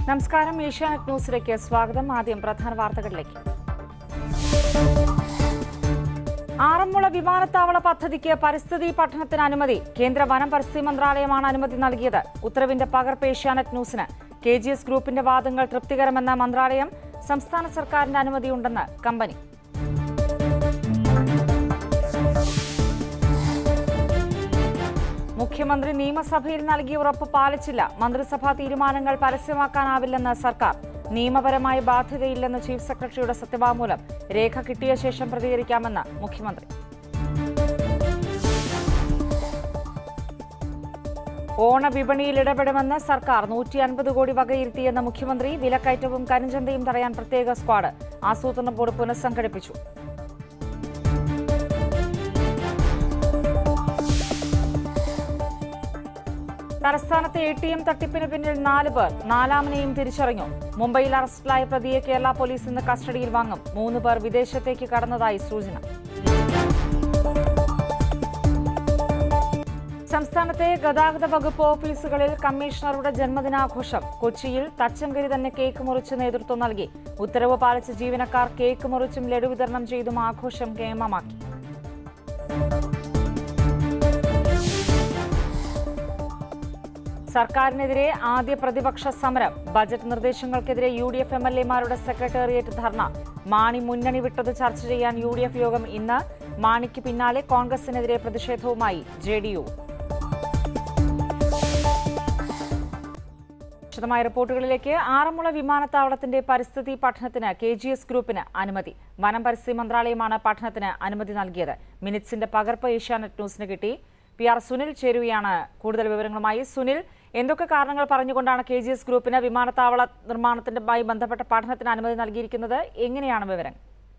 നമസ്കാരം ഏഷ്യാനെറ്റ് ന്യൂസിലേക്ക് സ്വാഗതം ആദ്യം പ്രധാന വാർത്തകളിലേക്ക് ആറന്മുള വിമാനത്താവള പദ്ധതിക്ക് പരിസ്ഥിതി പഠനത്തിന് അനുമതി കേന്ദ്ര വനം പരിസ്ഥിതി മന്ത്രാലയമാണ് അനുമതി നൽകിയത് ഉത്തരവിന്റെ പകർപ്പ് ഏഷ്യാനെറ്റ് ന്യൂസിന് കെ ജി എസ് ഗ്രൂപ്പിന്റെ വാദങ്ങൾ തൃപ്തികരമെന്ന മന്ത്രാലയം സംസ്ഥാന സർക്കാരിന്റെ അനുമതിയുണ്ടെന്ന് കമ്പനി മുഖ്യമന്ത്രി നിയമസഭയിൽ നൽകിയ ഉറപ്പ് പാലിച്ചില്ല മന്ത്രിസഭാ തീരുമാനങ്ങൾ പരസ്യമാക്കാനാവില്ലെന്ന് സർക്കാർ നിയമപരമായ ബാധ്യതയില്ലെന്ന് ചീഫ് സെക്രട്ടറിയുടെ സത്യവാങ്മൂലം രേഖ കിട്ടിയ ശേഷം പ്രതികരിക്കാമെന്ന് മുഖ്യമന്ത്രി ഓണവിപണിയിൽ ഇടപെടുമെന്ന് സർക്കാർ നൂറ്റി അൻപത് കോടി വകയിരുത്തിയെന്ന മുഖ്യമന്ത്രി വിലക്കയറ്റവും കരിഞ്ചന്തയും തടയാൻ പ്രത്യേക സ്ക്വാഡ് ആസൂത്രണ ബോർഡ് പുനഃസംഘടിപ്പിച്ചു തലസ്ഥാനത്തെ എ ടി എം തട്ടിപ്പിന് പിന്നിൽ നാല് പേർ നാലാമനെയും തിരിച്ചറിഞ്ഞു മുംബൈയിൽ അറസ്റ്റിലായ പ്രതിയെ കേരള പോലീസ് ഇന്ന് കസ്റ്റഡിയിൽ വാങ്ങും മൂന്ന് പേർ വിദേശത്തേക്ക് കടന്നതായി സൂചന സംസ്ഥാനത്തെ ഗതാഗത വകുപ്പ് ഓഫീസുകളിൽ കമ്മീഷണറുടെ ജന്മദിനാഘോഷം കൊച്ചിയിൽ തച്ചങ്കരി തന്നെ കേക്ക് മുറിച്ച് നേതൃത്വം നൽകി ഉത്തരവ് പാലിച്ച ജീവനക്കാർ കേക്ക് മുറിച്ചും ലഡു വിതരണം ചെയ്തും ആഘോഷം കേമമാക്കി സർക്കാരിനെതിരെ ആദ്യ പ്രതിപക്ഷ സമരം ബജറ്റ് നിർദ്ദേശങ്ങൾക്കെതിരെ U D F M L എമാരുടെ സെക്രട്ടേറിയറ്റ് ധർണ മാണി മുന്നണി വിട്ടത് ചർച്ച ചെയ്യാൻ യു ഡി എഫ് യോഗം ഇന്ന് മാണിക്ക് പിന്നാലെ കോൺഗ്രസിനെതിരെ പ്രതിഷേധവുമായി ജെ ഡി യു വിശദമായ റിപ്പോർട്ടുകളിലേക്ക് ആറന്മുള വിമാനത്താവളത്തിന്റെ പരിസ്ഥിതി പഠനത്തിന് കെ ജി എസ് ഗ്രൂപ്പിന് അനുമതി വനം പരിസ്ഥിതി മന്ത്രാലയമാണ് പഠനത്തിന് അനുമതി നൽകിയത് മിനിറ്റ്സിന്റെ പകർപ്പ് ഏഷ്യാനെറ്റ് ന്യൂസിന് കിട്ടി പി ആർ സുനിൽ ചേരുകയാണ് കൂടുതൽ വിവരങ്ങളുമായി സുനിൽ എന്തൊക്കെ കാരണങ്ങൾ പറഞ്ഞുകൊണ്ടാണ് കെ ജി എസ് ഗ്രൂപ്പിന് വിമാനത്താവള നിർമ്മാണത്തിനുമായി ബന്ധപ്പെട്ട പഠനത്തിന് അനുമതി നൽകിയിരിക്കുന്നത് എങ്ങനെയാണ് വിവരം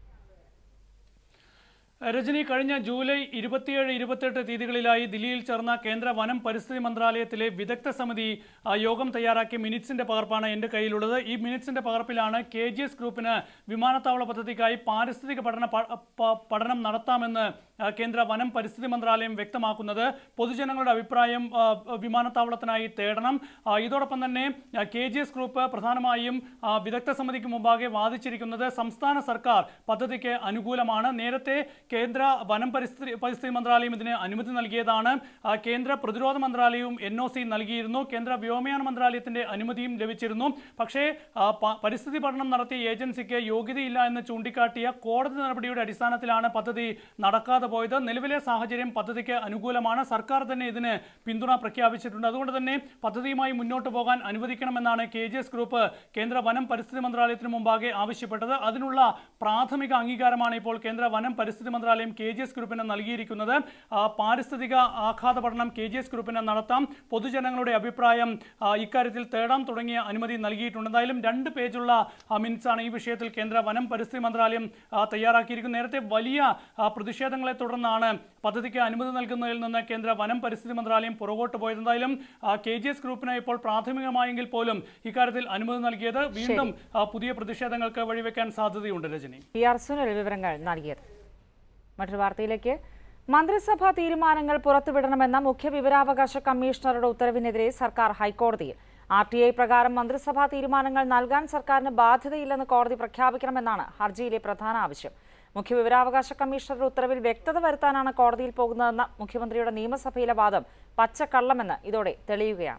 രജനി കഴിഞ്ഞ ജൂലൈ ഇരുപത്തിയേഴ് ഇരുപത്തെട്ട് തീയതികളിലായി ദില്ലിയിൽ ചേർന്ന കേന്ദ്ര വനം പരിസ്ഥിതി മന്ത്രാലയത്തിലെ വിദഗ്ധ സമിതി ആ, യോഗം തയ്യാറാക്കിയ മിനിറ്റ്സിന്റെ പകർപ്പാണ് എൻ്റെ കയ്യിലുള്ളത് ഈ മിനിറ്റ്സിന്റെ പകർപ്പിലാണ് കെ ജി എസ് ഗ്രൂപ്പിന് വിമാനത്താവള പദ്ധതിക്കായി പാരിസ്ഥിതിക പഠന പ- പ- പഠനം നടത്താമെന്ന് ആ, കേന്ദ്ര വനം പരിസ്ഥിതി മന്ത്രാലയം വ്യക്തമാക്കുന്നത് പൊതുജനങ്ങളുടെ അഭിപ്രായം ആ, വിമാനത്താവളത്തിനായി തേടണം ആ, ഇതോടൊപ്പം തന്നെ കെ ജി എസ് ഗ്രൂപ്പ് പ്രധാനമായും ആ, വിദഗ്ധ സമിതിക്ക് മുമ്പാകെ വാദിച്ചിരിക്കുന്നത് സംസ്ഥാന സർക്കാർ പദ്ധതിക്ക് അനുകൂലമാണ് നേരത്തെ കേന്ദ്ര വനം പരിസ്ഥിതി പരിസ്ഥിതി മന്ത്രാലയം ഇതിന് അനുമതി നൽകിയതാണ് ആ, കേന്ദ്ര പ്രതിരോധ മന്ത്രാലയവും എൻ ഒ സി നൽകിയിരുന്നു കേന്ദ്ര വ്യോമയാന മന്ത്രാലയത്തിന്റെ അനുമതിയും ലഭിച്ചിരുന്നു പക്ഷേ ആ, പ- പരിസ്ഥിതി പഠനം നടത്തിയ ഏജൻസിക്ക് യോഗ്യതയില്ല എന്ന് ചൂണ്ടിക്കാട്ടിയ കോടതി നടപടിയുടെ അടിസ്ഥാനത്തിലാണ് പദ്ധതി നടക്കാതെ പോയത് നിലവിലെ സാഹചര്യം പദ്ധതിക്ക് അനുകൂലമാണ് സർക്കാർ തന്നെ ഇതിന് പിന്തുണ പ്രഖ്യാപിച്ചിട്ടുണ്ട് അതുകൊണ്ട് തന്നെ പദ്ധതിയുമായി മുന്നോട്ട് പോകാൻ അനുവദിക്കണമെന്നാണ് കെ ജി എസ് ഗ്രൂപ്പ് കേന്ദ്ര വനം പരിസ്ഥിതി മന്ത്രാലയത്തിന് മുമ്പാകെ ആവശ്യപ്പെട്ടത് അതിനുള്ള പ്രാഥമിക അംഗീകാരമാണ് ഇപ്പോൾ കേന്ദ്ര വനം പരിസ്ഥിതി മന്ത്രാലയം കെ ജി എസ് ഗ്രൂപ്പിന് നൽകിയിരിക്കുന്നത് ആ, പാരിസ്ഥിതിക ആഘാത പഠനം കെ ജി എസ് ഗ്രൂപ്പിന് നടത്താം പൊതുജനങ്ങളുടെ അഭിപ്രായം ആ, ഇക്കാര്യത്തിൽ തേടാൻ തുടങ്ങിയ അനുമതി നൽകിയിട്ടുണ്ട് എന്തായാലും രണ്ട് പേജുള്ള മിനിറ്റ്സ് ആണ് ഈ വിഷയത്തിൽ കേന്ദ്ര വനം പരിസ്ഥിതി മന്ത്രാലയം ആ, തയ്യാറാക്കിയിരിക്കുന്നത് നേരത്തെ വലിയ ആ, പ്രതിഷേധങ്ങളെ തുടർന്നാണ് പദ്ധതിക്ക് അനുമതി നൽകുന്നതിൽ നിന്ന് കേന്ദ്ര വനം പരിസ്ഥിതി മന്ത്രാലയം പുറകോട്ട് പോയത് എന്തായാലും കെ ജി എസ് ഗ്രൂപ്പിന് ഇപ്പോൾ പ്രാഥമികമായെങ്കിൽ പോലും ഇക്കാര്യത്തിൽ അനുമതി നൽകിയത് വീണ്ടും ആ, പുതിയ പ്രതിഷേധങ്ങൾക്ക് വഴിവെക്കാൻ സാധ്യതയുണ്ട് രജനി പി ആർ സുനിൽ വിവരങ്ങൾ നൽകിയത് മറ്റൊരു വാർത്തയിലേക്ക് മന്ത്രിസഭാ തീരുമാനങ്ങൾ പുറത്തുവിടണമെന്ന മുഖ്യ വിവരാവകാശ കമ്മീഷണറുടെ ഉത്തരവിനെതിരെ സർക്കാർ ഹൈക്കോടതിയിൽ ആർ ടി ഐ പ്രകാരം മന്ത്രിസഭാ തീരുമാനങ്ങൾ നൽകാൻ സർക്കാരിന് ബാധ്യതയില്ലെന്ന് കോടതി പ്രഖ്യാപിക്കണമെന്നാണ് ഹർജിയിലെ പ്രധാന ആവശ്യം മുഖ്യ വിവരാവകാശ കമ്മീഷണറുടെ ഉത്തരവിൽ വ്യക്തത വരുത്താനാണ് കോടതിയിൽ പോകുന്നതെന്ന മുഖ്യമന്ത്രിയുടെ നിയമസഭയിലെ വാദം പച്ചക്കള്ളമെന്ന് ഇതോടെ തെളിയുകയാണ്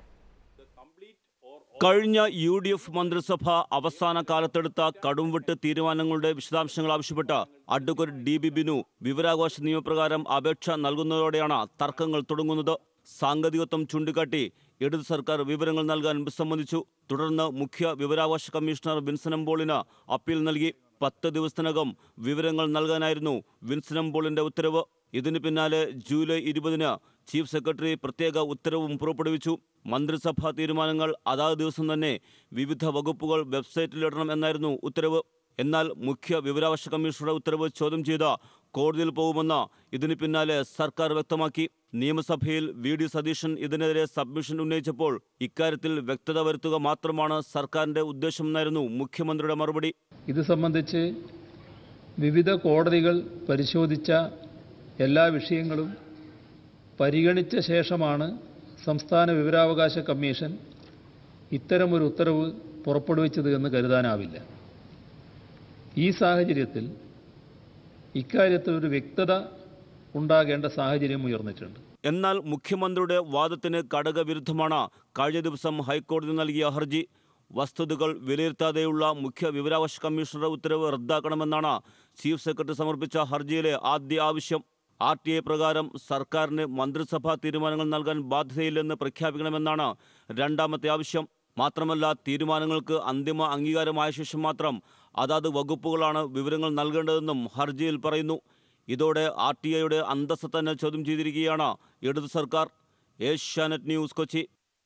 കഴിഞ്ഞ യു ഡി എഫ് മന്ത്രിസഭ അവസാന കാലത്തെടുത്ത കടുംവെട്ട് തീരുമാനങ്ങളുടെ വിശദാംശങ്ങൾ ആവശ്യപ്പെട്ട് അഡ്വക്കേറ്റ് ഡി ബി ബിനു വിവരാവകാശ നിയമപ്രകാരം അപേക്ഷ നൽകുന്നതോടെയാണ് തർക്കങ്ങൾ തുടങ്ങുന്നത് സാങ്കേതികത്വം ചൂണ്ടിക്കാട്ടി ഇടത് സർക്കാർ വിവരങ്ങൾ നൽകാൻ വിസമ്മതിച്ചു തുടർന്ന് മുഖ്യ വിവരാവകാശ കമ്മീഷണർ വിൻസനംബോളിന് അപ്പീൽ നൽകി പത്ത് ദിവസത്തിനകം വിവരങ്ങൾ നൽകാനായിരുന്നു വിൻസനംബോളിന്റെ ഉത്തരവ് ഇതിന് പിന്നാലെ ജൂലൈ ഇരുപതിന് ചീഫ് സെക്രട്ടറി പ്രത്യേക ഉത്തരവും പുറപ്പെടുവിച്ചു മന്ത്രിസഭാ തീരുമാനങ്ങൾ അതാത് ദിവസം തന്നെ വിവിധ വകുപ്പുകൾ വെബ്സൈറ്റിലിടണം എന്നായിരുന്നു ഉത്തരവ് എന്നാൽ മുഖ്യ വിവരാവകാശ കമ്മീഷണറുടെ ഉത്തരവ് ചോദ്യം ചെയ്ത് കോടതിയിൽ പോകുമെന്ന് ഇതിന് പിന്നാലെ സർക്കാർ വ്യക്തമാക്കി നിയമസഭയിൽ വി ഡി സതീശൻ ഇതിനെതിരെ സബ്മിഷൻ ഉന്നയിച്ചപ്പോൾ ഇക്കാര്യത്തിൽ വ്യക്തത വരുത്തുക മാത്രമാണ് സർക്കാരിന്റെ ഉദ്ദേശമെന്നായിരുന്നു മുഖ്യമന്ത്രിയുടെ മറുപടി ഇത് സംബന്ധിച്ച് വിവിധ കോടതികൾ പരിശോധിച്ച എല്ലാ വിഷയങ്ങളും പരിഗണിച്ച ശേഷമാണ് സംസ്ഥാന വിവരാവകാശ കമ്മീഷൻ ഇത്തരമൊരു ഉത്തരവ് പുറപ്പെടുവിച്ചത് എന്ന് കരുതാനാവില്ല ഈ സാഹചര്യത്തിൽ ഇക്കാര്യത്തിൽ ഒരു വ്യക്തത ഉണ്ടാകേണ്ട സാഹചര്യം ഉയർന്നിട്ടുണ്ട് എന്നാൽ മുഖ്യമന്ത്രിയുടെ വാദത്തിന് ഘടകവിരുദ്ധമാണ് കഴിഞ്ഞ ദിവസം ഹൈക്കോടതി നൽകിയ ഹർജി വസ്തുതകൾ വിലയിരുത്താതെയുള്ള മുഖ്യ വിവരാവകാശ കമ്മീഷണറുടെ ഉത്തരവ് റദ്ദാക്കണമെന്നാണ് ചീഫ് സെക്രട്ടറി സമർപ്പിച്ച ഹർജിയിലെ ആദ്യ ആവശ്യം ആർ ടി ഐ പ്രകാരം സർക്കാരിന് മന്ത്രിസഭാ തീരുമാനങ്ങൾ നൽകാൻ ബാധ്യതയില്ലെന്ന് പ്രഖ്യാപിക്കണമെന്നാണ് രണ്ടാമത്തെ ആവശ്യം മാത്രമല്ല തീരുമാനങ്ങൾക്ക് അന്തിമ അംഗീകാരമായ ശേഷം മാത്രം അതാത് വകുപ്പുകളാണ് വിവരങ്ങൾ നൽകേണ്ടതെന്നും ഹർജിയിൽ പറയുന്നു ഇതോടെ ആർ ടി ഐയുടെ അന്തസ്സ് തന്നെ ചോദ്യം ചെയ്തിരിക്കുകയാണ് ഇടതു സർക്കാർ ഏഷ്യാനെറ്റ് ന്യൂസ് കൊച്ചി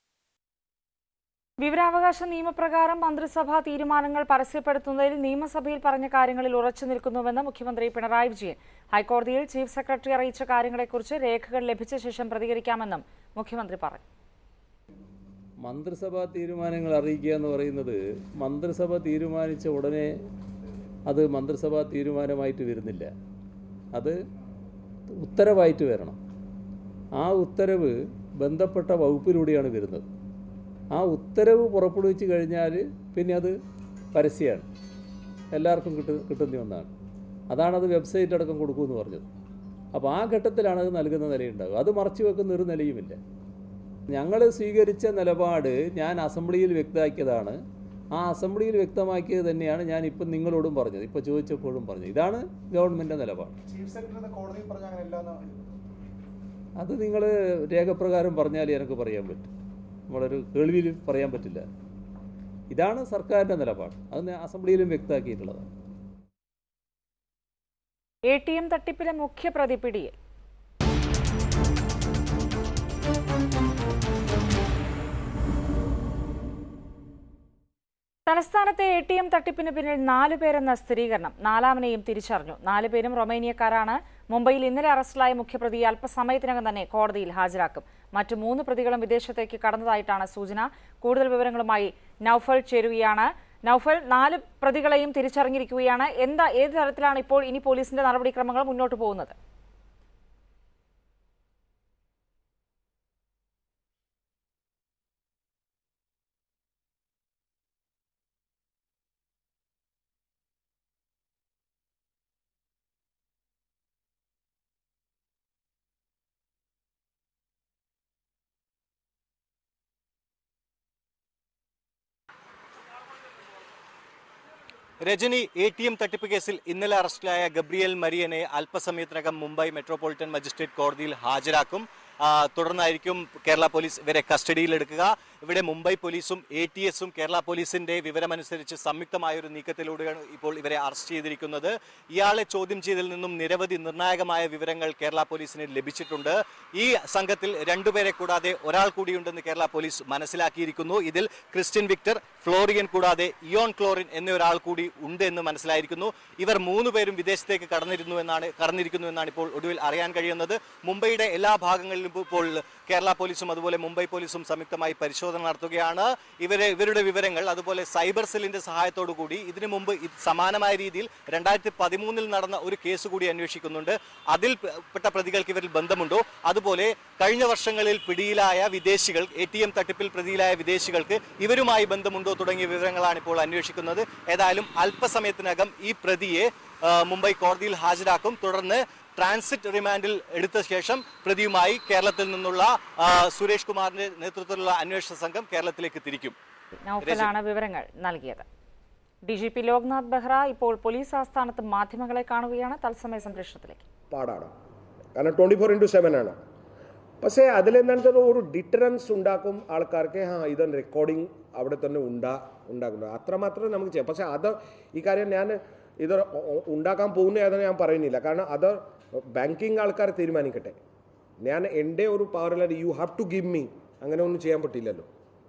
വിവരാവകാശ നിയമപ്രകാരം മന്ത്രിസഭാ തീരുമാനങ്ങൾ പരസ്യപ്പെടുത്തുന്നതിൽ നിയമസഭയിൽ പറഞ്ഞ കാര്യങ്ങളിൽ ഉറച്ചു നിൽക്കുന്നുവെന്ന് മുഖ്യമന്ത്രി പിണറായി വിജയൻ ഹൈക്കോടതിയിൽ ചീഫ് സെക്രട്ടറി അറിയിച്ച കാര്യങ്ങളെക്കുറിച്ച് രേഖകൾ ലഭിച്ച ശേഷം പ്രതികരിക്കാമെന്നും മുഖ്യമന്ത്രി പറഞ്ഞു മന്ത്രിസഭാ തീരുമാനങ്ങൾ അറിയിക്കുക എന്ന് പറയുന്നത് മന്ത്രിസഭ തീരുമാനിച്ച ഉടനെ അത് മന്ത്രിസഭാ തീരുമാനമായിട്ട് വരുന്നില്ല അത് ഉത്തരവായിട്ട് വരണം ആ ഉത്തരവ് ബന്ധപ്പെട്ട വകുപ്പിലൂടെയാണ് വരുന്നത് ആ ഉത്തരവ് പുറപ്പെടുവിച്ച് കഴിഞ്ഞാൽ പിന്നെ അത് പരസ്യമാണ് എല്ലാവർക്കും കിട്ടു കിട്ടുന്ന ഒന്നാണ് അതാണത് വെബ്സൈറ്റ് അടക്കം കൊടുക്കുമെന്ന് പറഞ്ഞത് അപ്പോൾ ആ ഘട്ടത്തിലാണ് അത് നൽകുന്ന നിലയുണ്ടാകുക അത് മറച്ചു വെക്കുന്ന ഒരു നിലയുമില്ല ഞങ്ങൾ സ്വീകരിച്ച നിലപാട് ഞാൻ അസംബ്ലിയിൽ വ്യക്തമാക്കിയതാണ് ആ അസംബ്ലിയിൽ വ്യക്തമാക്കിയത് തന്നെയാണ് ഞാൻ ഇപ്പം നിങ്ങളോടും പറഞ്ഞത് ഇപ്പോൾ ചോദിച്ചപ്പോഴും പറഞ്ഞത് ഇതാണ് ഗവൺമെൻറ് നിലപാട് ചീഫ് സെക്രട്ടറി കോടതിയിൽ പറഞ്ഞ അങ്ങനെയല്ല എന്നാണ് അത് നിങ്ങൾ രേഖപ്രകാരം പറഞ്ഞാൽ എനിക്ക് പറയാൻ പറ്റും നമ്മളൊരു കേൾവിയിൽ പറയാൻ പറ്റില്ല ഇതാണ് സർക്കാരിൻ്റെ നിലപാട് അത് അസംബ്ലിയിലും വ്യക്തമാക്കിയിട്ടുള്ളതാണ് എ ടി എം തട്ടിപ്പിലെ മുഖ്യപ്രതി പിടിയിൽ തലസ്ഥാനത്തെ എ ടി എം തട്ടിപ്പിന് പിന്നിൽ നാലു പേരെന്ന സ്ഥിരീകരണം നാലാമനെയും തിരിച്ചറിഞ്ഞു നാലുപേരും റൊമേനിയക്കാരാണ് മുംബൈയിൽ ഇന്നലെ അറസ്റ്റിലായ മുഖ്യപ്രതിയെ അല്പസമയത്തിനകം തന്നെ കോടതിയിൽ ഹാജരാക്കും മറ്റു മൂന്ന് പ്രതികളും വിദേശത്തേക്ക് കടന്നതായിട്ടാണ് സൂചന കൂടുതൽ വിവരങ്ങളുമായി നൌഫൽ ചേരുകയാണ് നൌഫൽ നാല് പ്രതികളെയും തിരിച്ചറിഞ്ഞിരിക്കുകയാണ് എന്താ ഏത് തരത്തിലാണ് ഇപ്പോൾ ഇനി പോലീസിന്റെ നടപടിക്രമങ്ങൾ മുന്നോട്ട് പോകുന്നത് രജനി എ ടി എം തട്ടിപ്പ് കേസിൽ ഇന്നലെ അറസ്റ്റിലായ ഗബ്രിയേൽ മരിയനെ അല്പസമയത്തിനകം മുംബൈ മെട്രോപൊളിറ്റൻ മജിസ്ട്രേറ്റ് കോടതിയിൽ ഹാജരാക്കും ആ, തുടർന്നായിരിക്കും കേരള പോലീസ് ഇവരെ കസ്റ്റഡിയിലെടുക്കുക ഇവിടെ മുംബൈ പോലീസും എ ടി എസും കേരള പോലീസിന്റെ വിവരമനുസരിച്ച് സംയുക്തമായ ഒരു നീക്കത്തിലൂടെയാണ് ഇപ്പോൾ ഇവരെ അറസ്റ്റ് ചെയ്തിരിക്കുന്നത് ഇയാളെ ചോദ്യം ചെയ്തതിൽ നിന്നും നിരവധി നിർണായകമായ വിവരങ്ങൾ കേരള പോലീസിന് ലഭിച്ചിട്ടുണ്ട് ഈ സംഘത്തിൽ രണ്ടുപേരെ കൂടാതെ ഒരാൾ കൂടിയുണ്ടെന്ന് കേരള പോലീസ് മനസ്സിലാക്കിയിരിക്കുന്നു ഇതിൽ ക്രിസ്ത്യൻ വിക്ടർ ഫ്ലോറിയൻ കൂടാതെ ഇയോൺ ക്ലോറിൻ എന്ന ഒരാൾ കൂടി ഉണ്ട് എന്ന് മനസ്സിലായിരിക്കുന്നു ഇവർ മൂന്ന് പേരും വിദേശത്തേക്ക് കടന്നിരുന്നു എന്നാണ് കടന്നിരിക്കുന്നു എന്നാണ് ഇപ്പോൾ ഒടുവിൽ അറിയാൻ കഴിയുന്നത് മുംബൈയുടെ എല്ലാ ഭാഗങ്ങളിലും ഇപ്പോൾ കേരള പോലീസും അതുപോലെ മുംബൈ പോലീസും സംയുക്തമായി പരിശോധന നടത്തുകയാണ് ഇവരെ ഇവരുടെ വിവരങ്ങൾ അതുപോലെ സൈബർ സെല്ലിന്റെ സഹായത്തോടു കൂടി ഇതിനു മുമ്പ് ഇത് സമാനമായ രീതിയിൽ രണ്ടായിരത്തി പതിമൂന്നിൽ നടന്ന ഒരു കേസ് കൂടി അന്വേഷിക്കുന്നുണ്ട് അതിൽ പെ- പെട്ട പ്രതികൾക്ക് ഇവരിൽ ബന്ധമുണ്ടോ അതുപോലെ കഴിഞ്ഞ വർഷങ്ങളിൽ പിടിയിലായ വിദേശികൾ എ ടി എം തട്ടിപ്പിൽ പ്രതിയിലായ വിദേശികൾക്ക് ഇവരുമായി ബന്ധമുണ്ടോ തുടങ്ങിയ വിവരങ്ങളാണ് ഇപ്പോൾ അന്വേഷിക്കുന്നത് ഏതായാലും അല്പസമയത്തിനകം ഈ പ്രതിയെ ആ, മുംബൈ കോടതിയിൽ ഹാജരാക്കും തുടർന്ന് ട്രാൻസിറ്റ് റിമാൻഡിൽ എടുത്ത ശേഷം പ്രതിയുമായി കേരളത്തിൽ നിന്നുള്ള ആ, സുരേഷ് കുമാറിന്റെ നേതൃത്വത്തിലുള്ള അന്വേഷണ സംഘം കേരളത്തിലേക്ക് തിരിക്കും നൌഫലാണ് വിവരങ്ങൾ നൽകിയത് D G P Loknath Behera ഇപ്പോൾ പോലീസ് ആസ്ഥാനത്ത് മാധ്യമങ്ങളെ കാണുകയാണ് തത്സമയ സംപ്രേഷണത്തിലേക്ക് പാടാണ് കാരണം ട്വൻറ്റി ഫോർ ഇൻറ്റു സെവൻ ആണ് പക്ഷേ അതിലെന്താണെന്ന് വെച്ചാൽ ഒരു ഡിറ്ററൻസ് ഉണ്ടാക്കും ആൾക്കാർക്ക് ആ ഇതൊന്ന് റെക്കോർഡിംഗ് അവിടെ തന്നെ ഉണ്ടാ ഉണ്ടാക്കുന്നത് അത്രമാത്രം നമുക്ക് ചെയ്യാം പക്ഷേ അത് ഈ കാര്യം ഞാൻ ഇത് ഉണ്ടാക്കാൻ പോകുന്ന ഏതെന്ന് ഞാൻ പറയുന്നില്ല കാരണം അത് ബാങ്കിങ് ആൾക്കാർ തീരുമാനിക്കട്ടെ ഞാൻ എൻ്റെ ഒരു പവറിൽ you have to give me അങ്ങനെ ഒന്നും ചെയ്യാൻ പറ്റില്ലല്ലോ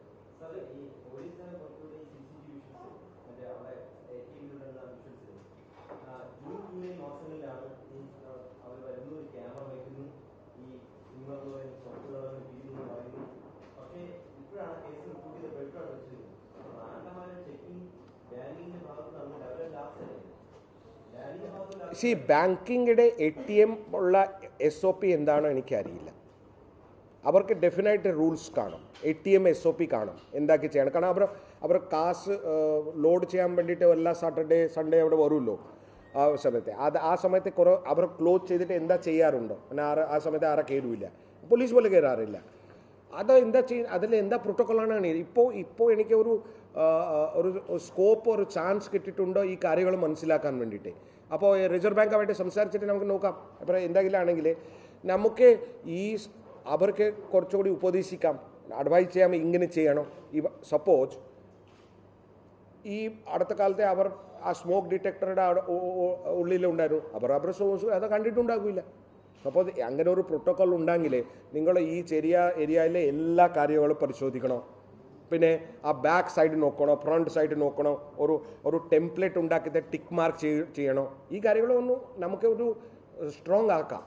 സി ബാങ്കിങ്ങിടെ എ ടി എം ഉള്ള എസ് ഒ പി എന്താണോ എനിക്കറിയില്ല അവർക്ക് ഡെഫിനറ്റ് റൂൾസ് കാണും A T M S O P കാണും എന്താക്കി ചെയ്യണം കാരണം അവർ അവർ കാസ് ലോഡ് ചെയ്യാൻ വേണ്ടിയിട്ട് എല്ലാ സാറ്റർഡേ സൺഡേ അവിടെ വരുമല്ലോ ആ സമയത്ത് അത് ആ സമയത്ത് കുറേ അവർ ക്ലോസ് ചെയ്തിട്ട് എന്താ ചെയ്യാറുണ്ടോ പിന്നെ ആറ് ആ സമയത്ത് ആരെ കയറില്ല പോലീസ് പോലെ കയറാറില്ല അത് എന്താ ചെയ്യ അതിൽ എന്താ പ്രോട്ടോക്കോളാണ് ഇപ്പോൾ ഇപ്പോൾ എനിക്ക് ഒരു ആ, ആ, ഒരു സ്കോപ്പ് ഒരു ചാൻസ് കിട്ടിയിട്ടുണ്ടോ ഈ കാര്യങ്ങൾ മനസ്സിലാക്കാൻ വേണ്ടിയിട്ട് അപ്പോൾ റിസർവ് ബാങ്കുമായിട്ട് സംസാരിച്ചിട്ട് നമുക്ക് നോക്കാം അപ്പോൾ എന്തെങ്കിലും ആണെങ്കിൽ നമുക്ക് ഈ സ് അവർക്ക് കുറച്ചുകൂടി ഉപദേശിക്കാം അഡ്വൈസ് ചെയ്യാൻ ഇങ്ങനെ ചെയ്യണം ഈ സപ്പോസ് ഈ അടുത്ത കാലത്തെ അവർ ആ സ്മോക്ക് ഡിറ്റക്ടറുടെ ഉള്ളിലുണ്ടായിരുന്നു അവർ അവർ അത് കണ്ടിട്ടുണ്ടാകില്ല അപ്പോൾ അങ്ങനെ ഒരു പ്രോട്ടോക്കോൾ ഉണ്ടെങ്കിൽ നിങ്ങൾ ഈ ചെറിയ ഏരിയയിലെ എല്ലാ കാര്യങ്ങളും പരിശോധിക്കണം പിന്നെ ആ ബാക്ക് സൈഡ് നോക്കണോ ഫ്രണ്ട് സൈഡ് നോക്കണോ ഒരു ഒരു ടെംപ്ലേറ്റ് ഉണ്ടാക്കിയിട്ട് ടിക്ക് മാർക്ക് ചെയ്യണോ ഈ കാര്യങ്ങളൊന്നും നമുക്ക് ഒരു സ്ട്രോങ് ആക്കാം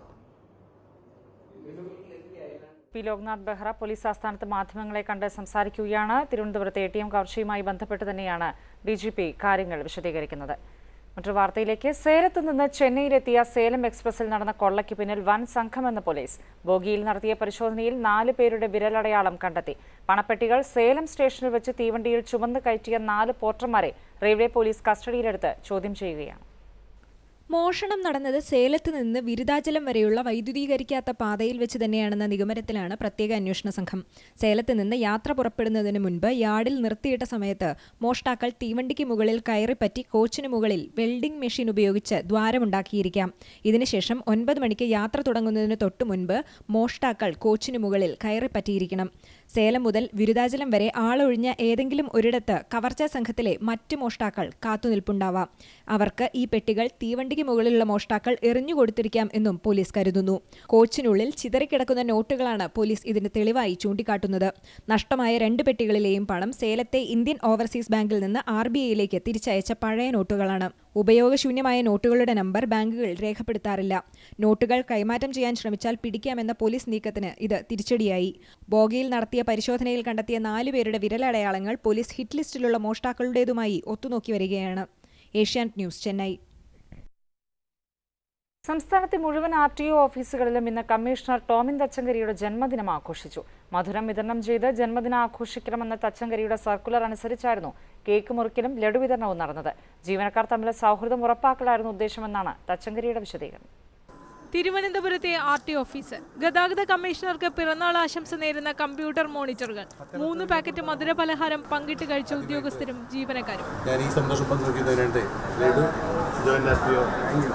പി ലോക്നാഥ് ബെഹ്റ പോലീസ് ആസ്ഥാനത്ത് മാധ്യമങ്ങളെ കണ്ട് സംസാരിക്കുകയാണ് തിരുവനന്തപുരത്തെ എ ടി എം കവർച്ചയുമായി ബന്ധപ്പെട്ട് തന്നെയാണ് ഡി ജി പി കാര്യങ്ങൾ വിശദീകരിക്കുന്നത് മറ്റൊരു വാർത്തയിലേക്ക് സേലത്ത് നിന്ന് ചെന്നൈയിലെത്തിയ സേലം എക്സ്പ്രസിൽ നടന്ന കൊള്ളയ്ക്ക് പിന്നിൽ വൻ സംഘമെന്ന് പോലീസ് ബോഗിയിൽ നടത്തിയ പരിശോധനയിൽ നാല് പേരുടെ വിരലടയാളം കണ്ടെത്തി പണപ്പെട്ടികൾ സേലം സ്റ്റേഷനിൽ വെച്ച് തീവണ്ടിയിൽ ചുമന്ന് കയറ്റിയ നാല് പോർട്ടർമാരെ റെയിൽവേ പോലീസ് കസ്റ്റഡിയിലെടുത്ത് ചോദ്യം ചെയ്യുകയാണ് മോഷണം നടന്നത് സേലത്ത് നിന്ന് വിരുദാചലം വരെയുള്ള വൈദ്യുതീകരിക്കാത്ത പാതയിൽ വെച്ച് തന്നെയാണെന്ന നിഗമനത്തിലാണ് പ്രത്യേക അന്വേഷണ സംഘം സേലത്ത് നിന്ന് യാത്ര പുറപ്പെടുന്നതിന് മുൻപ് യാർഡിൽ നിർത്തിയിട്ട സമയത്ത് മോഷ്ടാക്കൾ തീവണ്ടിക്ക് മുകളിൽ കയറിപ്പറ്റി കോച്ചിന് മുകളിൽ വെൽഡിംഗ് മെഷീൻ ഉപയോഗിച്ച് ദ്വാരമുണ്ടാക്കിയിരിക്കാം ഇതിനുശേഷം ഒൻപത് മണിക്ക് യാത്ര തുടങ്ങുന്നതിന് തൊട്ടു മുൻപ് മോഷ്ടാക്കൾ കോച്ചിന് മുകളിൽ കയറിപ്പറ്റിയിരിക്കണം സേലം മുതൽ വിരുദാചലം വരെ ആളൊഴിഞ്ഞ ഏതെങ്കിലും ഒരിടത്ത് കവർച്ചാ സംഘത്തിലെ മറ്റ് മോഷ്ടാക്കൾ കാത്തുനിൽപ്പുണ്ടാവാം അവർക്ക് ഈ പെട്ടികൾ തീവണ്ടിക്ക് മുകളിലുള്ള മോഷ്ടാക്കൾ എറിഞ്ഞുകൊടുത്തിരിക്കാം എന്നും പോലീസ് കരുതുന്നു കോച്ചിനുള്ളിൽ ചിതറിക്കിടക്കുന്ന നോട്ടുകളാണ് പോലീസ് ഇതിന് തെളിവായി ചൂണ്ടിക്കാട്ടുന്നത് നഷ്ടമായ രണ്ട് പെട്ടികളിലെയും പണം സേലത്തെ ഇന്ത്യൻ ഓവർസീസ് ബാങ്കിൽ നിന്ന് ആർ ബി ഐയിലേക്ക് തിരിച്ചയച്ച പഴയ നോട്ടുകളാണ് ഉപയോഗശൂന്യമായ നോട്ടുകളുടെ നമ്പർ ബാങ്കുകൾ രേഖപ്പെടുത്താറില്ല നോട്ടുകൾ കൈമാറ്റം ചെയ്യാൻ ശ്രമിച്ചാൽ പിടിക്കാമെന്ന പോലീസ് നീക്കത്തിന് ഇത് തിരിച്ചടിയായി ബോഗിയിൽ നടത്തിയ പരിശോധനയിൽ കണ്ടെത്തിയ നാലുപേരുടെ വിരലടയാളങ്ങൾ പോലീസ് ഹിറ്റ് ലിസ്റ്റിലുള്ള മോഷ്ടാക്കളുടേതുമായി ഒത്തുനോക്കി വരികയാണ് ഏഷ്യാനെറ്റ് ന്യൂസ് ചെന്നൈ സംസ്ഥാനത്തെ മുഴുവൻ ആർ ടി ഒ ഓഫീസുകളിലും ഇന്ന് കമ്മീഷണർ ടോമിൻ തച്ചങ്കരിയുടെ ജന്മദിനം ആഘോഷിച്ചു മധുരം വിതരണം ചെയ്ത് ജന്മദിനം ആഘോഷിക്കണമെന്ന തച്ചങ്കരിയുടെ സർക്കുലർ അനുസരിച്ചായിരുന്നു കേക്ക് മുറിക്കലും ലഡു വിതരണവും നടന്നത് ജീവനക്കാർ തമ്മിലെ സൗഹൃദം ഉറപ്പാക്കലായിരുന്നു ഉദ്ദേശമെന്നാണ് തച്ചങ്കരിയുടെ വിശദീകരണം തിരുവനന്തപുരത്തെ ആർ ടി ഓഫീസ് ഗതാഗത കമ്മീഷണർക്ക് പിറന്നാൾ ആശംസ നേരുന്ന കമ്പ്യൂട്ടർ മോണിറ്ററുകൾ മൂന്ന് പാക്കറ്റ് മധുര പലഹാരം പങ്കിട്ട് കഴിച്ച ഉദ്യോഗസ്ഥരും ജീവനക്കാരും ഞാൻ ഈ സന്തോഷം പങ്കുവയ്ക്കുന്നതിനായിട്ട് ലഡു ജോയിന്റ് ആർ ടി ഒ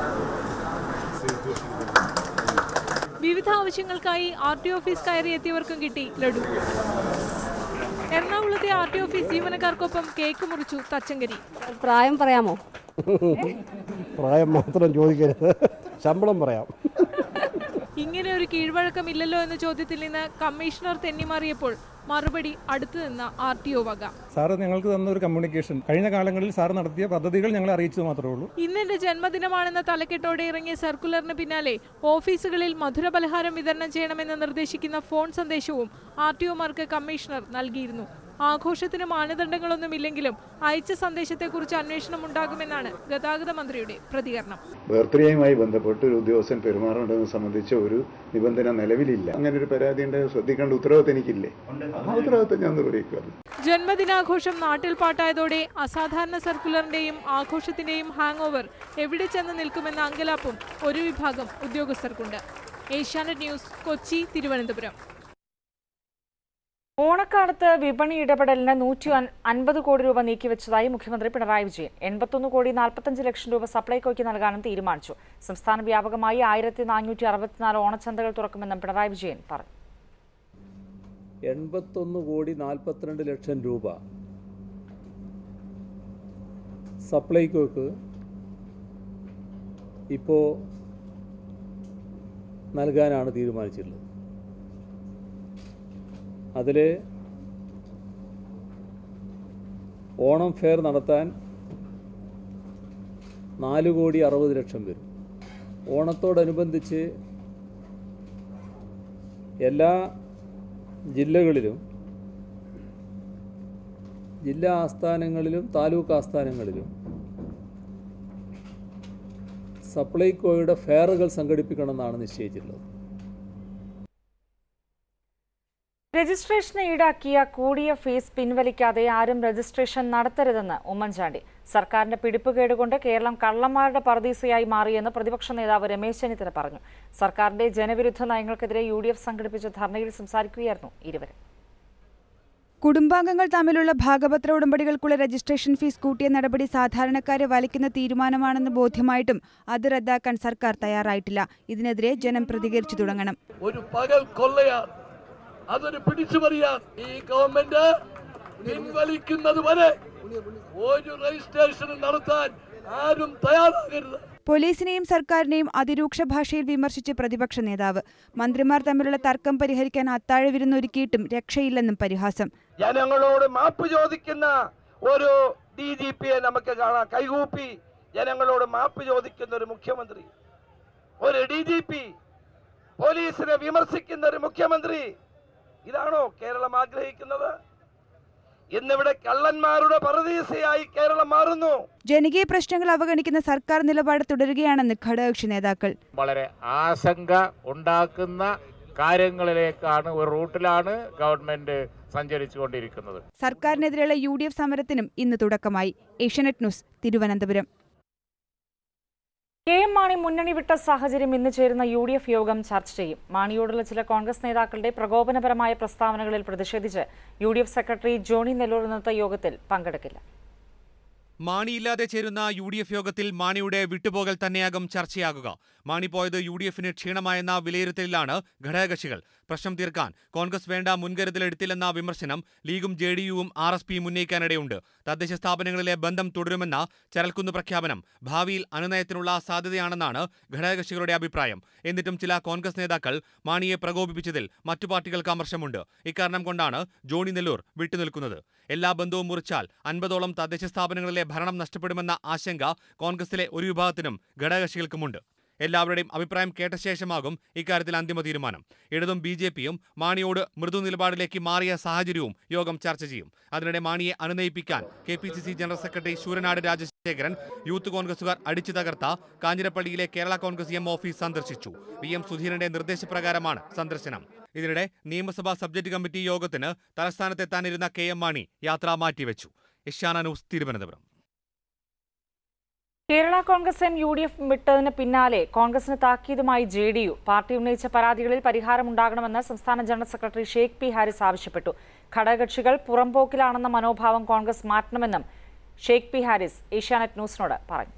വിവിധ ആവശ്യങ്ങൾക്കായി ആർ ടി ഓഫീസ് കയറി എത്തിയവർക്കും കിട്ടി ലഡു എറണാകുളത്തെ ആർ ടി ഓഫീസ് ജീവനക്കാർക്കൊപ്പം കേക്ക് മുറിച്ചു തച്ചങ്കരി പ്രായം പറയാമോ പ്രായം മാത്രം ചോദിക്കരുത് ശമ്പളം പറയാം ഇങ്ങനെ ഒരു കീഴ്വഴക്കമില്ലല്ലോ എന്ന ചോദ്യത്തിൽ നിന്ന് കമ്മീഷണർ തെന്നിമാറിയപ്പോൾ മറുപടി അടുത്തു നിന്ന ആർ ടി ഒ വക സാറ് ഞങ്ങൾക്ക് തന്ന ഒരു കമ്മ്യൂണിക്കേഷൻ കഴിഞ്ഞ കാലങ്ങളിൽ സാർ നടത്തിയ പദ്ധതികൾ ഞങ്ങളെ അറിയിച്ചത് മാത്രമേ ഉള്ളൂ ഇന്നെന്റെ ജന്മദിനമാണെന്ന തലക്കെട്ടോടെ ഇറങ്ങിയ സർക്കുലറിന് പിന്നാലെ ഓഫീസുകളിൽ മധുര പലഹാരം വിതരണം ചെയ്യണമെന്ന് നിർദ്ദേശിക്കുന്ന ഫോൺ സന്ദേശവും ആർ ടി ഒമാർക്ക് കമ്മീഷണർ നൽകിയിരുന്നു ആഘോഷത്തിന് മാനദണ്ഡങ്ങളൊന്നുമില്ലെങ്കിലും അയച്ച സന്ദേശത്തെക്കുറിച്ച് അന്വേഷണം ഉണ്ടാകുമെന്നാണ് ഗതാഗത മന്ത്രിയുടെ പ്രതികരണം ബർത്ത്ഡേയുമായി ബന്ധപ്പെട്ട് ഒരു ഉദ്യോഗസ്ഥൻ പെരുമാറേണ്ടതെന്ന് സംബന്ധിച്ച ഒരു നിബന്ധന നിലവിലില്ല അങ്ങനെ ഒരു പരാതി ഉണ്ട് ശ്രദ്ധിക്കേണ്ട ഉത്തരവാദിത്തം എനിക്കില്ലേ ആ ഉത്തരവാദിത്തം ഞാൻ നിർവഹിക്കുന്നു ജന്മദിനാഘോഷം നാട്ടിൽ പാട്ടായതോടെ അസാധാരണ സർക്കുലറിന്റെയും ആഘോഷത്തിന്റെയും ഹാങ് ഓവർ എവിടെ ചെന്ന് നിൽക്കുമെന്ന അങ്കലാപ്പും ഒരു വിഭാഗം ഉദ്യോഗസ്ഥർക്കുണ്ട് ഏഷ്യാനെറ്റ് ന്യൂസ് കൊച്ചി തിരുവനന്തപുരം ഓണക്കാലത്ത് വിപണി ഇടപെടലിന് നൂറ്റി അൻപത് കോടി രൂപ നീക്കിവെച്ചതായി മുഖ്യമന്ത്രി പിണറായി വിജയൻ എൺപത്തൊന്ന് കോടി നാൽപ്പത്തഞ്ച് ലക്ഷം രൂപ സപ്ലൈകോയ്ക്ക് നൽകാനും തീരുമാനിച്ചു സംസ്ഥാന വ്യാപകമായി ആയിരത്തി നാനൂറ്റി അറുപത്തിനാല് ഓണച്ചന്തകൾ തുറക്കുമെന്നും പിണറായി വിജയൻ പറഞ്ഞു എൺപത്തൊന്ന് കോടി നാൽപ്പത്തിരണ്ട് ലക്ഷം രൂപ സപ്ലൈകോക്ക് ഇപ്പോൾ നൽകാനാണ് തീരുമാനിച്ചിട്ടുള്ളത് അതിൽ ഓണം ഫെയർ നടത്താൻ നാല് കോടി അറുപത് ലക്ഷം വരും ഓണത്തോടനുബന്ധിച്ച് എല്ലാ ജില്ലകളിലും ജില്ലാ ആസ്ഥാനങ്ങളിലും താലൂക്ക് ആസ്ഥാനങ്ങളിലും സപ്ലൈകോയുടെ ഫെയറുകൾ സംഘടിപ്പിക്കണമെന്നാണ് നിശ്ചയിച്ചിട്ടുള്ളത് രജിസ്ട്രേഷന് ഈടാക്കിയ കൂടിയ ഫീസ് പിൻവലിക്കാതെ ആരും രജിസ്ട്രേഷൻ നടത്തരുതെന്ന് ഉമ്മൻചാണ്ടി സർക്കാരിന്റെ പിടിപ്പുകേട് കൊണ്ട് കേരളം കള്ളന്മാരുടെ പർദീസയായി മാറിയെന്ന് പ്രതിപക്ഷ നേതാവ് രമേശ് ചെന്നിത്തല പറഞ്ഞു സർക്കാരിന്റെ ജനവിരുദ്ധ നയങ്ങൾക്കെതിരെ യു ഡി എഫ് സംഘടിപ്പിച്ച ധർണയിൽ സംസാരിക്കുകയായിരുന്നു ഇരുവരും കുടുംബാംഗങ്ങൾ തമ്മിലുള്ള ഭാഗപത്ര ഉടമ്പടികൾക്കുള്ള രജിസ്ട്രേഷൻ ഫീസ് കൂട്ടിയ നടപടി സാധാരണക്കാരെ വലിക്കുന്ന തീരുമാനമാണെന്ന് ബോധ്യമായിട്ടും അത് റദ്ദാക്കാൻ സർക്കാർ തയ്യാറായിട്ടില്ല ഇതിനെതിരെ ജനം പ്രതികരിച്ചു തുടങ്ങണം ഒരു പകൽ കൊള്ളയാണ് അതൊരു പിടിച്ചുപറിയാൻ ഈ ഗവൺമെന്റ് പിൻവലിക്കുന്നത് വരെ ഒരു രജിസ്ട്രേഷൻ നടത്താൻ ആരും തയ്യാറാകരുത് പോലീസിനെയും സർക്കാരിനെയും അതിരൂക്ഷ ഭാഷയിൽ വിമർശിച്ച് പ്രതിപക്ഷ നേതാവ് മന്ത്രിമാർ തമ്മിലുള്ള തർക്കം പരിഹരിക്കാൻ അത്താഴ വിരുന്നൊരുക്കിയിട്ടും രക്ഷയില്ലെന്നും പരിഹാസം ജനങ്ങളോട് മാപ്പ് ചോദിക്കുന്ന ഒരു ഡി ജി പിയെ നമുക്ക് കാണാം കൈകൂപ്പി ജനങ്ങളോട് മാപ്പ് ചോദിക്കുന്ന ഒരു മുഖ്യമന്ത്രി ഒരു ഡി ജി പി പോലീസിനെ വിമർശിക്കുന്ന ഒരു മുഖ്യമന്ത്രി ഇതാണോ കേരളം ആഗ്രഹിക്കുന്നത് ഇന്നിവിടെ കള്ളന്മാരുടെ പറദീസയായി കേരളം മാറുന്നു ജനകീയ പ്രശ്നങ്ങൾ അവഗണിക്കുന്ന സർക്കാർ നിലപാട് തുടരുകയാണെന്ന് ഘടകകക്ഷി നേതാക്കൾ വളരെ ആശങ്ക ഉണ്ടാക്കുന്ന കാര്യങ്ങളിലേക്കാണ് ഒരു റൂട്ടിലാണ് ഗവൺമെന്റ് സഞ്ചരിച്ചുകൊണ്ടിരിക്കുന്നത് സർക്കാരിനെതിരെയുള്ള യു ഡി എഫ് സമരത്തിനും ഇന്ന് തുടക്കമായി Asianet news Thiruvananthapuram K M Mani മുന്നണി വിട്ട സാഹചര്യം ഇന്ന് ചേരുന്ന യു ഡി എഫ് യോഗം ചർച്ച ചെയ്യും മാണിയോടുള്ള ചില കോൺഗ്രസ് നേതാക്കളുടെ പ്രകോപനപരമായ പ്രസ്താവനകളിൽ പ്രതിഷേധിച്ച് U D F secretary Johnny Nellore ഇന്നത്തെ യോഗത്തിൽ പങ്കെടുക്കില്ല മാണിയില്ലാതെ ചേരുന്ന യു ഡി എഫ് യോഗത്തിൽ മാണിയുടെ വിട്ടുപോകൽ തന്നെയാകും ചർച്ചയാകുക മാണി പോയത് യു ഡി എഫിന് ക്ഷീണമായെന്ന വിലയിരുത്തലിലാണ് ഘടകകക്ഷികൾ പ്രശ്നം തീർക്കാൻ കോൺഗ്രസ് വേണ്ട മുൻകരുതലെടുത്തില്ലെന്ന വിമർശനം ലീഗും ജെ ഡി യുവും ആർ എസ് പിയും ഉന്നയിക്കാനിടയുണ്ട് തദ്ദേശ സ്ഥാപനങ്ങളിലെ ബന്ധം തുടരുമെന്ന ചരൽക്കുന്ന് പ്രഖ്യാപനം ഭാവിയിൽ അനുനയത്തിനുള്ള സാധ്യതയാണെന്നാണ് ഘടകകക്ഷികളുടെ അഭിപ്രായം എന്നിട്ടും ചില കോൺഗ്രസ് നേതാക്കൾ മാണിയെ പ്രകോപിപ്പിച്ചതിൽ മറ്റു പാർട്ടികൾക്ക് അമർഷമുണ്ട് ഇക്കാരണം കൊണ്ടാണ് ജോണി നെല്ലൂർ വിട്ടുനിൽക്കുന്നത് എല്ലാ ബന്ധവും മുറിച്ചാൽ അൻപതോളം തദ്ദേശ സ്ഥാപനങ്ങളിലെ ഭരണം നഷ്ടപ്പെടുമെന്ന ആശങ്ക കോൺഗ്രസിലെ ഒരു വിഭാഗത്തിനും ഘടകകക്ഷികൾക്കുമുണ്ട് എല്ലാവരുടെയും അഭിപ്രായം കേട്ട ശേഷമാകും ഇക്കാര്യത്തിൽ അന്തിമ തീരുമാനം ഇടതും ബി ജെ പിയും മാണിയോട് മൃദു നിലപാടിലേക്ക് മാറിയ സാഹചര്യവും യോഗം ചർച്ച ചെയ്യും അതിനിടെ മാണിയെ അനുനയിപ്പിക്കാൻ K P C C general secretary Sooranad Rajasekharan youth കോൺഗ്രസുകാർ അടിച്ചു തകർത്ത കാഞ്ഞിരപ്പള്ളിയിലെ കേരള കോൺഗ്രസ് എം ഓഫീസ് സന്ദർശിച്ചു വി എം സുധീരന്റെ നിർദ്ദേശപ്രകാരമാണ് സന്ദർശനം ഇതിനിടെ നിയമസഭാ സബ്ജക്ട് കമ്മിറ്റി യോഗത്തിന് തലസ്ഥാനത്തെത്താനിരുന്ന കെ എം മാണി യാത്ര മാറ്റിവെച്ചു Asianet news Thiruvananthapuram Kerala Congress M U D F വിട്ടതിന് പിന്നാലെ കോൺഗ്രസിന് താക്കീതുമായി ജെ ഡി യു പാർട്ടി ഉന്നയിച്ച പരാതികളിൽ പരിഹാരമുണ്ടാകണമെന്ന് സംസ്ഥാന general secretary Sheikh P Haris ആവശ്യപ്പെട്ടു ഘടകകക്ഷികൾ പുറംപോക്കിലാണെന്ന മനോഭാവം കോൺഗ്രസ് മാറ്റണമെന്നും ഷെയ്ഖ് പി ഹാരിസ് ഏഷ്യാനെറ്റ് ന്യൂസിനോട് പറഞ്ഞു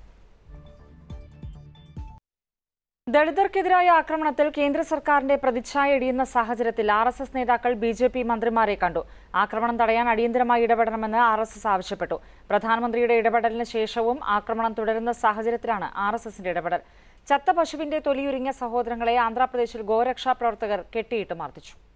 ദളിതർക്കെതിരായ ആക്രമണത്തിൽ കേന്ദ്ര സർക്കാരിന്റെ പ്രതിച്ഛായ ഇടിയുന്ന സാഹചര്യത്തിൽ ആർ എസ് എസ് നേതാക്കൾ ബി ജെ പി മന്ത്രിമാരെ കണ്ടു ആക്രമണം തടയാൻ അടിയന്തരമായി ഇടപെടണമെന്ന് ആർ എസ് എസ് ആവശ്യപ്പെട്ടു പ്രധാനമന്ത്രിയുടെ ഇടപെടലിന് ശേഷവും ആക്രമണം തുടരുന്ന സാഹചര്യത്തിലാണ് ആർ എസ് എസിന്റെ ഇടപെടൽ ചത്ത പശുവിന്റെ തൊലിയുരിഞ്ഞ സഹോദരങ്ങളെ ആന്ധ്രാപ്രദേശിൽ ഗോരക്ഷാ പ്രവർത്തകർ കെട്ടിയിട്ട് മർദ്ദിച്ചു